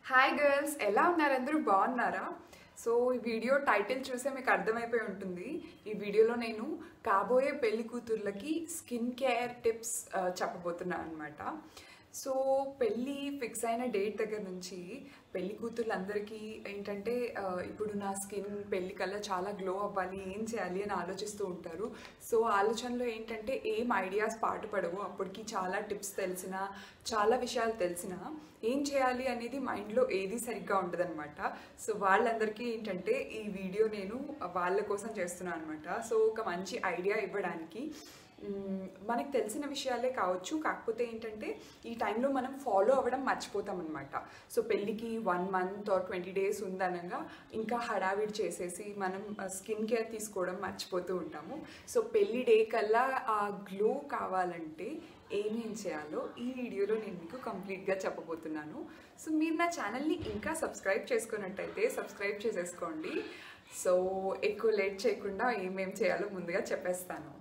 hi girls ఎలా ఉన్నారు అందరూ బాగున్నారా సో ఈ వీడియో టైటిల్ చూసే మీకు అర్థమైపోయి ఉంటుంది ఈ వీడియోలో నేను కాబోయే పెళ్లి కూతుర్లకి స్కిన్ కేర్ టిప్స్ చెప్పబోతున్నాను అనమాట సో పెళ్ళి ఫిక్స్ అయిన డేట్ దగ్గర నుంచి పెళ్లి కూతుర్లందరికీ ఏంటంటే ఆ, ఇప్పుడు నా స్కిన్ పెళ్లి కల్లా చాలా గ్లో అవ్వాలి ఏం చేయాలి అని ఆలోచిస్తూ ఉంటారు సో ఆలోచనలో ఏంటంటే ఏం ఐడియాస్ పాటుపడవు అప్పటికి చాలా టిప్స్ తెలిసిన చాలా విషయాలు తెలిసిన ఏం చేయాలి అనేది మైండ్లో ఏది సరిగ్గా ఉండదన్నమాట సో వాళ్ళందరికీ ఏంటంటే ఈ వీడియో నేను వాళ్ళ కోసం చేస్తున్నాను అనమాట సో ఒక మంచి ఐడియా ఇవ్వడానికి మ్మ్, మనకు తెలిసిన విషయాలే కావచ్చు కాకపోతే ఏంటంటే ఈ టైంలో మనం ఫాలో అవ్వడం మర్చిపోతాం అనమాట సో పెళ్ళికి one month or twenty days ఉందనగా ఇంకా హడావిడి చేసేసి మనం స్కిన్ కేర్ తీసుకోవడం మర్చిపోతూ ఉంటాము సో పెళ్ళి డే కల్లా ఆ గ్లో కావాలంటే ఏమేం చేయాలో ఈ వీడియోలో నేను మీకు కంప్లీట్గా చెప్పబోతున్నాను సో మీరు నా ఛానల్ని ఇంకా సబ్స్క్రైబ్ చేసుకున్నట్టయితే సబ్స్క్రైబ్ చేసేసుకోండి సో ఎక్కువ లేట్ చేయకుండా ఏమేం చేయాలో ముందుగా చెప్పేస్తాను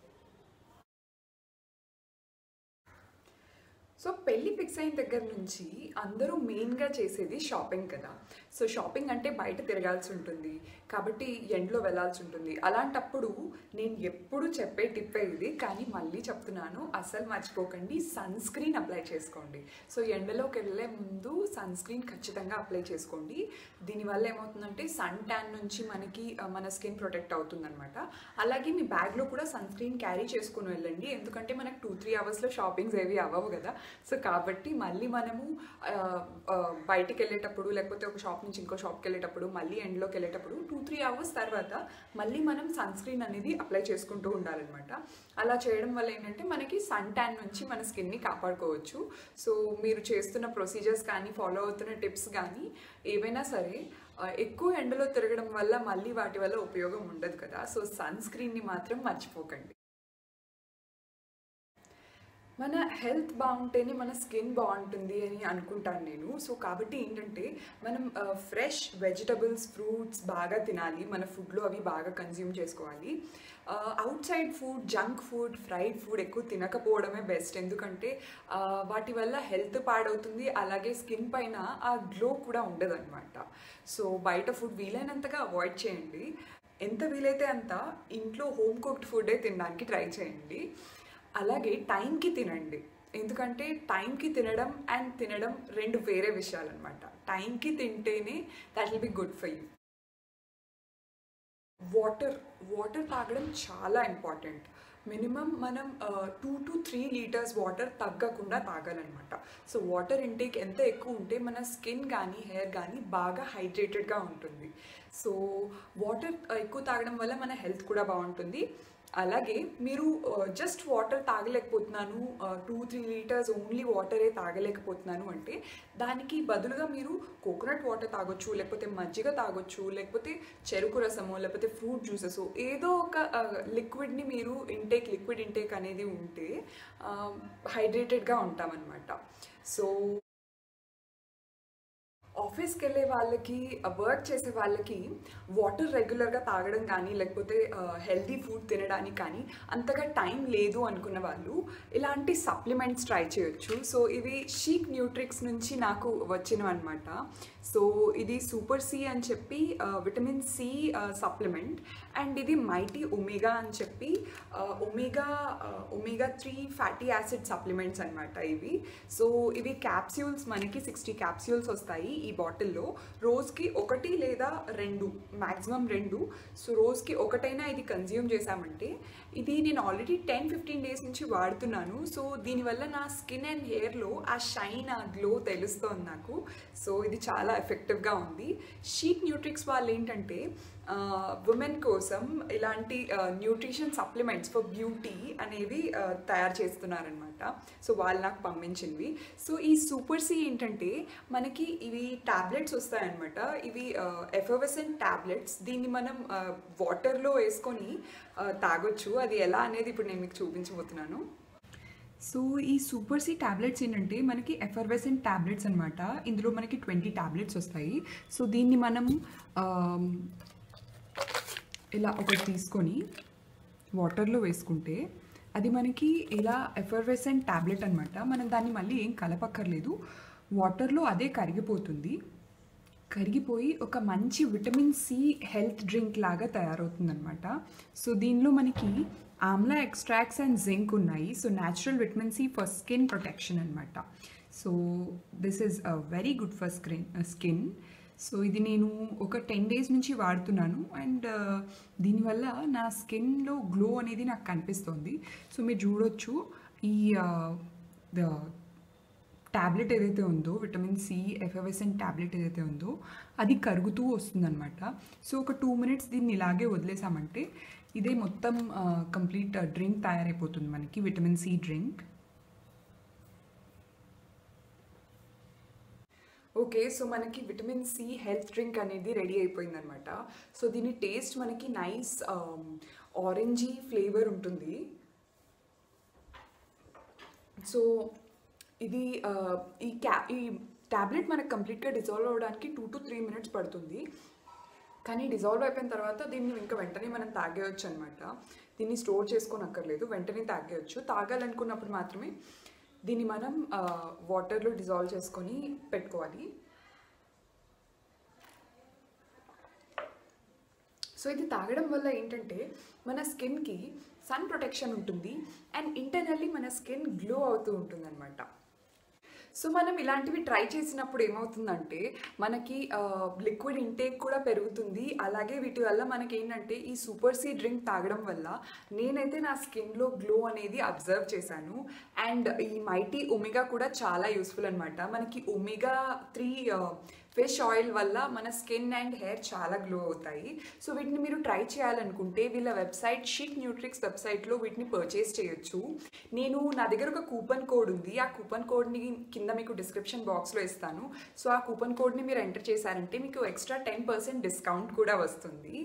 సో పెళ్ళి ఫిక్స్ అయిన దగ్గర నుంచి అందరూ మెయిన్గా చేసేది షాపింగ్ కదా సో షాపింగ్ అంటే బయట తిరగాల్సి ఉంటుంది కాబట్టి ఎండ్లో వెళ్ళాల్సి ఉంటుంది అలాంటప్పుడు నేను ఎప్పుడు చెప్పే టిప్పే ఇది కానీ మళ్ళీ చెప్తున్నాను అసలు మర్చిపోకండి సన్ స్క్రీన్ అప్లై చేసుకోండి సో ఎండలోకి వెళ్ళే ముందు సన్ స్క్రీన్ ఖచ్చితంగా అప్లై చేసుకోండి దీనివల్ల ఏమవుతుందంటే సన్ ట్యాన్ నుంచి మనకి ఆ, మన స్కిన్ ప్రొటెక్ట్ అవుతుందన్నమాట అలాగే మీ బ్యాగ్లో కూడా సన్ స్క్రీన్ క్యారీ చేసుకుని వెళ్ళండి ఎందుకంటే మనకు టూ త్రీ అవర్స్లో షాపింగ్స్ ఏవి అవ్వవు కదా సో కాబట్టి మళ్ళీ మనము ఆ, ఆ, బయటికి వెళ్ళేటప్పుడు లేకపోతే ఒక షాప్ నుంచి ఇంకో షాప్కి వెళ్ళేటప్పుడు మళ్ళీ ఎండ్లోకి వెళ్ళేటప్పుడు టూ త్రీ అవర్స్ తర్వాత మళ్ళీ మనం సన్ స్క్రీన్ అనేది అప్లై చేసుకుంటూ ఉండాలన్నమాట అలా చేయడం వల్ల ఏంటంటే మనకి సన్ ట్యాన్ నుంచి మన స్కిన్ని కాపాడుకోవచ్చు సో మీరు చేస్తున్న ప్రొసీజర్స్ కానీ ఫాలో అవుతున్న టిప్స్ కానీ ఏవైనా సరే ఆ, ఎక్కువ ఎండలో తిరగడం వల్ల మళ్ళీ వాటి వల్ల ఉపయోగం ఉండదు కదా సో సన్ స్క్రీన్ని మాత్రం మర్చిపోకండి మన హెల్త్ బాగుంటేనే మన స్కిన్ బాగుంటుంది అని అనుకుంటాను నేను సో కాబట్టి ఏంటంటే మనం ఫ్రెష్ వెజిటబుల్స్ ఫ్రూట్స్ బాగా తినాలి మన ఫుడ్లో అవి బాగా కన్జ్యూమ్ చేసుకోవాలి outside food junk food fried food ఎక్కువ తినకపోవడమే బెస్ట్ ఎందుకంటే ఆ, వాటి వల్ల హెల్త్ పాడవుతుంది అలాగే స్కిన్ పైన ఆ గ్లో కూడా ఉండదన్నమాట సో బయట ఫుడ్ వీలైనంతగా అవాయిడ్ చేయండి ఎంత వీలైతే అంత ఇంట్లో హోమ్ కుక్డ్ ఫుడే తినడానికి ట్రై చేయండి అలాగే టైంకి తినండి ఎందుకంటే టైంకి తినడం అండ్ తినడం రెండు వేరే విషయాలు అనమాట టైంకి తింటేనే that will be good for you water water తాగడం చాలా ఇంపార్టెంట్ మినిమం మనం two to three litres water తగ్గకుండా తాగాలన్నమాట సో వాటర్ ఇంటేక్ ఎంత ఎక్కువ ఉంటే మన స్కిన్ కానీ హెయిర్ కానీ బాగా హైడ్రేటెడ్గా ఉంటుంది సో వాటర్ ఎక్కువ తాగడం వల్ల మన హెల్త్ కూడా బాగుంటుంది అలాగే మీరు జస్ట్ వాటర్ తాగలేకపోతున్నాను టూ త్రీ లీటర్స్ ఓన్లీ వాటరే తాగలేకపోతున్నాను అంటే దానికి బదులుగా మీరు కోకోనట్ వాటర్ తాగొచ్చు లేకపోతే మజ్జిగ తాగొచ్చు లేకపోతే చెరుకు రసము లేకపోతే ఫ్రూట్ జ్యూసెస్ ఏదో ఒక లిక్విడ్ని మీరు ఇంటేక్ లిక్విడ్ ఇంటేక్ అనేది ఉంటే హైడ్రేటెడ్గా ఉంటామన్నమాట సో ఆఫీస్కి వెళ్ళే వాళ్ళకి వర్క్ చేసే వాళ్ళకి వాటర్ రెగ్యులర్గా తాగడం కానీ లేకపోతే హెల్తీ ఫుడ్ తినడానికి కానీ అంతగా టైం లేదు అనుకున్న వాళ్ళు ఇలాంటి సప్లిమెంట్స్ ట్రై చేయొచ్చు సో ఇవి షీక్ న్యూట్రిక్స్ నుంచి నాకు వచ్చినవి అనమాట సో ఇది సూపర్ సి అని చెప్పి విటమిన్ సి సప్లిమెంట్ అండ్ ఇది మైటీ ఒమేగా అని చెప్పి omega omega three fatty acid supplements అనమాట ఇవి సో ఇవి క్యాప్స్యూల్స్ మనకి సిక్స్టీ క్యాప్స్యూల్స్ వస్తాయి ఈ బాటిల్లో రోజుకి ఒకటి లేదా రెండు మ్యాక్సిమం రెండు సో రోజుకి ఒకటైనా ఇది కన్జ్యూమ్ చేశామంటే ఇది నేను ఆల్రెడీ టెన్ ఫిఫ్టీన్ డేస్ నుంచి వాడుతున్నాను సో దీనివల్ల నా స్కిన్ అండ్ హెయిర్లో ఆ షైన్ ఆ గ్లో తెలుస్తోంది నాకు సో ఇది చాలా ఎఫెక్టివ్గా ఉంది షీట్ న్యూట్రిక్స్ వాళ్ళు ఏంటంటే ఉమెన్ కోసం ఇలాంటి న్యూట్రిషన్ సప్లిమెంట్స్ ఫర్ బ్యూటీ అనేవి ఆ, తయారు చేస్తున్నారనమాట సో వాళ్ళు నాకు పంపించినవి సో ఈ సూపర్ సి ఏంటంటే మనకి ఇవి ట్యాబ్లెట్స్ వస్తాయన్నమాట ఇవి ఎఫర్వెసెంట్ ట్యాబ్లెట్స్ దీన్ని మనం వాటర్లో వేసుకొని ఆ, తాగొచ్చు అది ఎలా అనేది ఇప్పుడు నేను మీకు చూపించబోతున్నాను సో ఈ సూపర్ సి ట్యాబ్లెట్స్ ఏంటంటే మనకి ఎఫర్వెసెంట్ ట్యాబ్లెట్స్ అనమాట ఇందులో మనకి ట్వంటీ ట్యాబ్లెట్స్ వస్తాయి సో దీన్ని మనం ఆమ్, ఇలా ఒకటి తీసుకొని వాటర్లో వేసుకుంటే అది మనకి ఇలా ఎఫర్వెసెంట్ ట్యాబ్లెట్ అనమాట మనం దాన్ని మళ్ళీ ఏం కలపక్కర్లేదు వాటర్లో అదే కరిగిపోతుంది కరిగిపోయి ఒక మంచి విటమిన్ సి హెల్త్ డ్రింక్ లాగా తయారవుతుందన్నమాట సో దీనిలో మనకి ఆమ్లా ఎక్స్ట్రాక్ట్స్ అండ్ జింక్ ఉన్నాయి so natural vitamin C for skin protection అనమాట so this is a very good for screen skin so ఇది నేను ఒక టెన్ డేస్ నుంచి వాడుతున్నాను అండ్ దీనివల్ల నా స్కిన్లో గ్లో అనేది నాకు కనిపిస్తుంది సో మీరు చూడొచ్చు ఈ ద ట్యాబ్లెట్ ఏదైతే ఉందో విటమిన్ సి ఎఫ్ఎస్ఎన్ ట్యాబ్లెట్ ఏదైతే ఉందో అది కరుగుతూ వస్తుందన్నమాట సో ఒక టూ మినిట్స్ దీన్ని ఇలాగే వదిలేసామంటే ఇదే మొత్తం కంప్లీట్ డ్రింక్ తయారైపోతుంది మనకి vitamin C drink okay so మనకి విటమిన్ సి హెల్త్ డ్రింక్ అనేది రెడీ అయిపోయింది అనమాట సో దీని టేస్ట్ మనకి నైస్ ఆరెంజీ ఫ్లేవర్ ఉంటుంది సో ఇది ఈ క్యా ఈ ట్యాబ్లెట్ మనకు కంప్లీట్గా డిజాల్వ్ అవ్వడానికి టూ టు త్రీ మినిట్స్ పడుతుంది కానీ డిజాల్వ్ అయిపోయిన తర్వాత దీన్ని ఇంకా వెంటనే మనం తాగేయచ్చు అనమాట దీన్ని స్టోర్ చేసుకొని అక్కర్లేదు వెంటనే తాగేయచ్చు తాగాలనుకున్నప్పుడు మాత్రమే దీన్ని మనం వాటర్లో డిజాల్వ్ చేసుకొని పెట్టుకోవాలి సో ఇది తాగడం వల్ల ఏంటంటే మన స్కిన్కి సన్ ప్రొటెక్షన్ ఉంటుంది అండ్ ఇంటర్నల్లీ మన స్కిన్ గ్లో అవుతూ ఉంటుంది అనమాట సో మనం ఇలాంటివి ట్రై చేసినప్పుడు ఏమవుతుందంటే మనకి లిక్విడ్ ఇంటేక్ కూడా పెరుగుతుంది అలాగే వీటి వల్ల మనకి ఏంటంటే ఈ సూపర్ సీ డ్రింక్ తాగడం వల్ల నేనైతే నా స్కిన్లో గ్లో అనేది అబ్జర్వ్ చేశాను అండ్ ఈ మైటీ ఒమిగా కూడా చాలా యూస్ఫుల్ అనమాట మనకి ఒమిగా త్రీ ఫిష్ ఆయిల్ వల్ల మన స్కిన్ అండ్ హెయిర్ చాలా గ్లో అవుతాయి సో వీటిని మీరు ట్రై చేయాలనుకుంటే వీళ్ళ వెబ్సైట్ షీక్ న్యూట్రిక్స్ వెబ్సైట్లో వీటిని పర్చేస్ చేయొచ్చు నేను నా దగ్గర ఒక కూపన్ కోడ్ ఉంది ఆ కూపన్ కోడ్ని కింద మీకు డిస్క్రిప్షన్ బాక్స్లో ఇస్తాను సో ఆ కూపన్ కోడ్ని మీరు ఎంటర్ చేశారంటే మీకు ఎక్స్ట్రా టెన్ పర్సెంట్ డిస్కౌంట్ కూడా వస్తుంది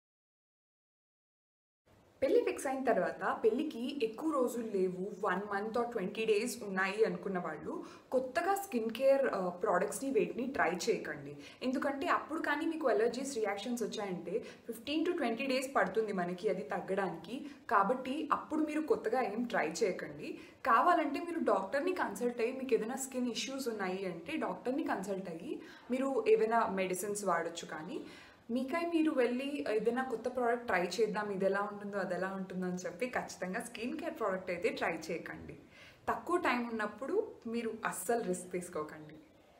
పెళ్ళి ఫిక్స్ అయిన తర్వాత పెళ్ళికి ఎక్కువ రోజులు లేవు one month or twenty days ఉన్నాయి అనుకున్న వాళ్ళు కొత్తగా స్కిన్ కేర్ ప్రోడక్ట్స్ని వేటిని ట్రై చేయకండి ఎందుకంటే అప్పుడు కానీ మీకు ఎలర్జీస్ రియాక్షన్స్ వచ్చాయంటే ఫిఫ్టీన్ టు ట్వంటీ డేస్ పడుతుంది మనకి అది తగ్గడానికి కాబట్టి అప్పుడు మీరు కొత్తగా ఏం ట్రై చేయకండి కావాలంటే మీరు డాక్టర్ని కన్సల్ట్ అయ్యి మీకు ఏదైనా స్కిన్ ఇష్యూస్ ఉన్నాయి అంటే డాక్టర్ని కన్సల్ట్ అయ్యి మీరు ఏదైనా మెడిసిన్స్ వాడచ్చు కానీ మీకై మీరు వెళ్ళి ఏదైనా కొత్త ప్రోడక్ట్ ట్రై చేద్దాం ఇది ఎలా ఉంటుందో అది ఎలా ఉంటుందో అని చెప్పి ఖచ్చితంగా స్కిన్ కేర్ ప్రోడక్ట్ అయితే ట్రై చేయకండి తక్కువ టైం ఉన్నప్పుడు మీరు అస్సలు రిస్క్ తీసుకోకండి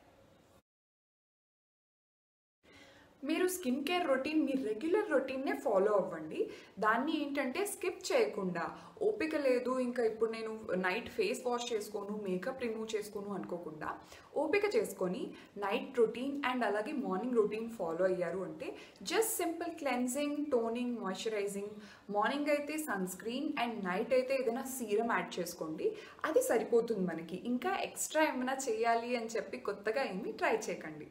మీరు స్కిన్ కేర్ రొటీన్ మీ రెగ్యులర్ రొటీన్నే ఫాలో అవ్వండి దాన్ని ఏంటంటే స్కిప్ చేయకుండా ఓపిక లేదు ఇంకా ఇప్పుడు నేను నైట్ ఫేస్ వాష్ చేసుకోను మేకప్ రిమూవ్ చేసుకోను అనుకోకుండా ఓపిక చేసుకొని నైట్ రొటీన్ అండ్ అలాగే మార్నింగ్ రొటీన్ ఫాలో అయ్యారు అంటే just simple cleansing toning moisturising morning అయితే సన్ స్క్రీన్ అండ్ నైట్ అయితే ఏదైనా సీరం యాడ్ చేసుకోండి అది సరిపోతుంది మనకి ఇంకా ఎక్స్ట్రా ఏమైనా చేయాలి అని చెప్పి కొత్తగా ఏమీ ట్రై చేయకండి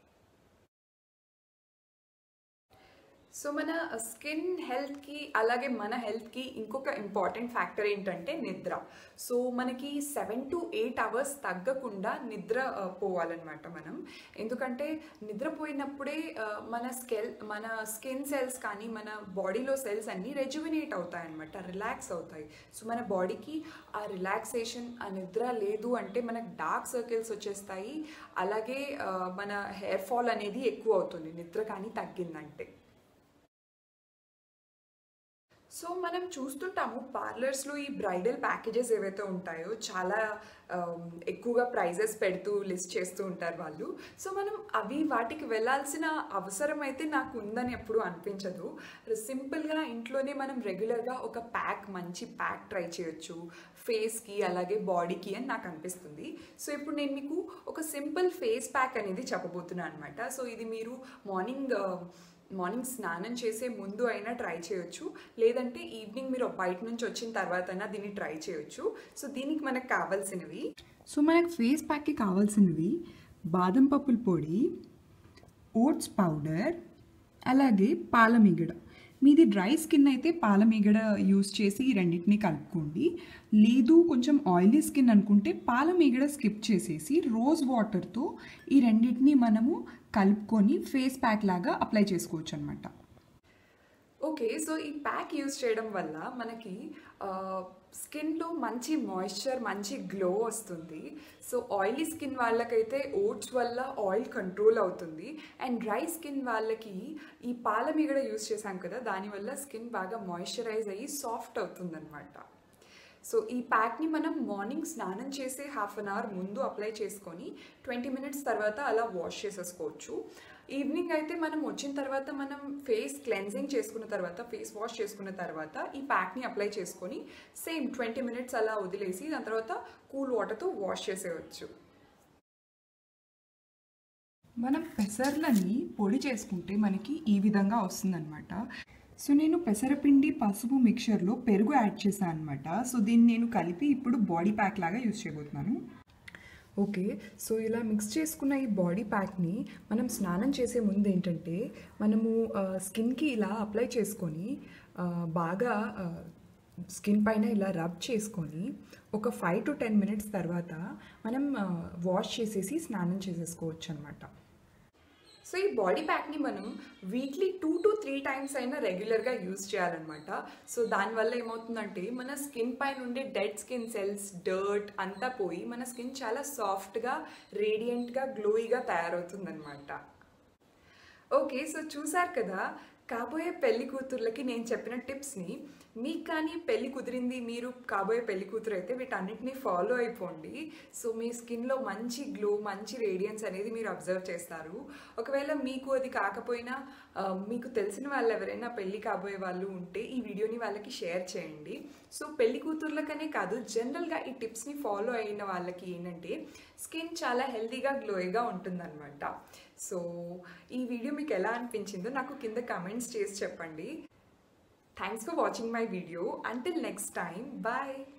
సో మన స్కిన్ హెల్త్కి అలాగే మన హెల్త్కి ఇంకొక ఇంపార్టెంట్ ఫ్యాక్టర్ ఏంటంటే నిద్ర సో మనకి సెవెన్ టు ఎయిట్ అవర్స్ తగ్గకుండా నిద్ర పోవాలన్నమాట మనం ఎందుకంటే నిద్రపోయినప్పుడే మన స్కెల్ మన స్కిన్ సెల్స్ కానీ మన బాడీలో సెల్స్ అన్నీ రెజ్యుమినేట్ అవుతాయి అనమాట రిలాక్స్ అవుతాయి సో మన బాడీకి ఆ రిలాక్సేషన్ ఆ నిద్ర లేదు అంటే మనకు డార్క్ సర్కిల్స్ వచ్చేస్తాయి అలాగే మన హెయిర్ ఫాల్ అనేది ఎక్కువ అవుతుంది నిద్ర కానీ తగ్గిందంటే సో మనం చూస్తుంటాము పార్లర్స్లో ఈ బ్రైడల్ ప్యాకేజెస్ ఏవైతే ఉంటాయో చాలా ఎక్కువగా ప్రైజెస్ పెడుతూ లిస్ట్ చేస్తూ ఉంటారు వాళ్ళు సో మనం అవి వాటికి వెళ్ళాల్సిన అవసరం అయితే నాకు ఉందని ఎప్పుడు అనిపించదు సింపుల్గా ఇంట్లోనే మనం రెగ్యులర్గా ఒక ప్యాక్ మంచి ప్యాక్ ట్రై చేయొచ్చు ఫేస్కి అలాగే బాడీకి అని నాకు అనిపిస్తుంది సో ఇప్పుడు నేను మీకు ఒక సింపుల్ ఫేస్ ప్యాక్ అనేది చెప్పబోతున్నాను అనమాట సో ఇది మీరు మార్నింగ్ మార్నింగ్ స్నానం చేసే ముందు అయినా ట్రై చేయొచ్చు లేదంటే ఈవినింగ్ మీరు బయట నుంచి వచ్చిన తర్వాత అయినా దీన్ని ట్రై చేయొచ్చు సో దీనికి మనకు కావాల్సినవి సో మనకు ఫేస్ ప్యాక్కి కావాల్సినవి బాదం పప్పుల పొడి ఓట్స్ పౌడర్ అలాగే పాలమీగడ మీది డ్రై స్కిన్ అయితే పాలమీగడ యూస్ చేసి ఈ రెండింటిని కలుపుకోండి లేదు కొంచెం ఆయిలీ స్కిన్ అనుకుంటే పాలమీగడ స్కిప్ చేసేసి రోజ్ వాటర్తో ఈ రెండింటిని మనము కలుపుకొని ఫేస్ ప్యాక్ లాగా అప్లై చేసుకోవచ్చు అనమాట ఓకే సో ఈ ప్యాక్ యూస్ చేయడం వల్ల మనకి స్కిన్లో మంచి మాయిశ్చర్ మంచి గ్లో వస్తుంది సో ఆయిలీ స్కిన్ వాళ్ళకైతే ఓట్స్ వల్ల ఆయిల్ కంట్రోల్ అవుతుంది అండ్ డ్రై స్కిన్ వాళ్ళకి ఈ పాల మీగడ యూస్ చేశాం కదా దానివల్ల స్కిన్ బాగా మాయిశ్చరైజ్ అయ్యి సాఫ్ట్ అవుతుందన్నమాట సో ఈ ప్యాక్ని మనం మార్నింగ్ స్నానం చేసే హాఫ్ అన్ అవర్ ముందు అప్లై చేసుకొని ట్వంటీ మినిట్స్ తర్వాత అలా వాష్ చేసేసుకోవచ్చు ఈవినింగ్ అయితే మనం వచ్చిన తర్వాత మనం ఫేస్ క్లెన్జింగ్ చేసుకున్న తర్వాత ఫేస్ వాష్ చేసుకున్న తర్వాత ఈ ప్యాక్ని అప్లై చేసుకొని సేమ్ ట్వంటీ మినిట్స్ అలా వదిలేసి దాని తర్వాత కూల్ వాటర్తో వాష్ చేసేయచ్చు మనం పెసర్లని పొడి చేసుకుంటే మనకి ఈ విధంగా వస్తుందన్నమాట సో నేను పెసరపిండి పసుపు మిక్చర్లో పెరుగు యాడ్ చేశాను అనమాట సో దీన్ని నేను కలిపి ఇప్పుడు బాడీ ప్యాక్ లాగా యూస్ చేయబోతున్నాను ఓకే సో ఇలా మిక్స్ చేసుకున్న ఈ బాడీ ప్యాక్ని మనం స్నానం చేసే ముందు ఏంటంటే మనము స్కిన్కి ఇలా అప్లై చేసుకొని ఆ, బాగా స్కిన్ పైన ఇలా రబ్ చేసుకొని ఒక ఫైవ్ టు టెన్ మినిట్స్ తర్వాత మనం వాష్ చేసేసి స్నానం చేసేసుకోవచ్చు అనమాట సో ఈ బాడీ ప్యాక్ని మనం weekly two to three times అయినా రెగ్యులర్గా యూజ్ చేయాలన్నమాట సో దానివల్ల ఏమవుతుందంటే మన స్కిన్ పైన ఉండే డెడ్ స్కిన్ సెల్స్ డర్ట్ అంతా పోయి మన స్కిన్ చాలా సాఫ్ట్గా రేడియంట్గా గ్లోయిగా తయారవుతుందన్నమాట ఓకే సో చూసారు కదా కాబోయే పెళ్లి కూతుర్లకి నేను చెప్పిన టిప్స్ని మీకు కానీ పెళ్లి కుదిరింది మీరు కాబోయే పెళ్లి కూతురు అయితే వీటన్నిటిని ఫాలో అయిపోండి సో మీ స్కిన్లో మంచి గ్లో మంచి రేడియన్స్ అనేది మీరు అబ్జర్వ్ చేస్తారు ఒకవేళ మీకు అది కాకపోయినా ఆ, మీకు తెలిసిన వాళ్ళు ఎవరైనా పెళ్లి కాబోయే వాళ్ళు ఉంటే ఈ వీడియోని వాళ్ళకి షేర్ చేయండి సో పెళ్లి కూతుర్లకనే కాదు జనరల్గా ఈ టిప్స్ని ఫాలో అయిన వాళ్ళకి ఏంటంటే స్కిన్ చాలా హెల్తీగా గ్లోయిగా ఉంటుందన్నమాట సో ఈ వీడియో మీకు ఎలా అనిపించిందో నాకు కింద కమెంట్స్ చేసి చెప్పండి thanks for watching my video until next time bye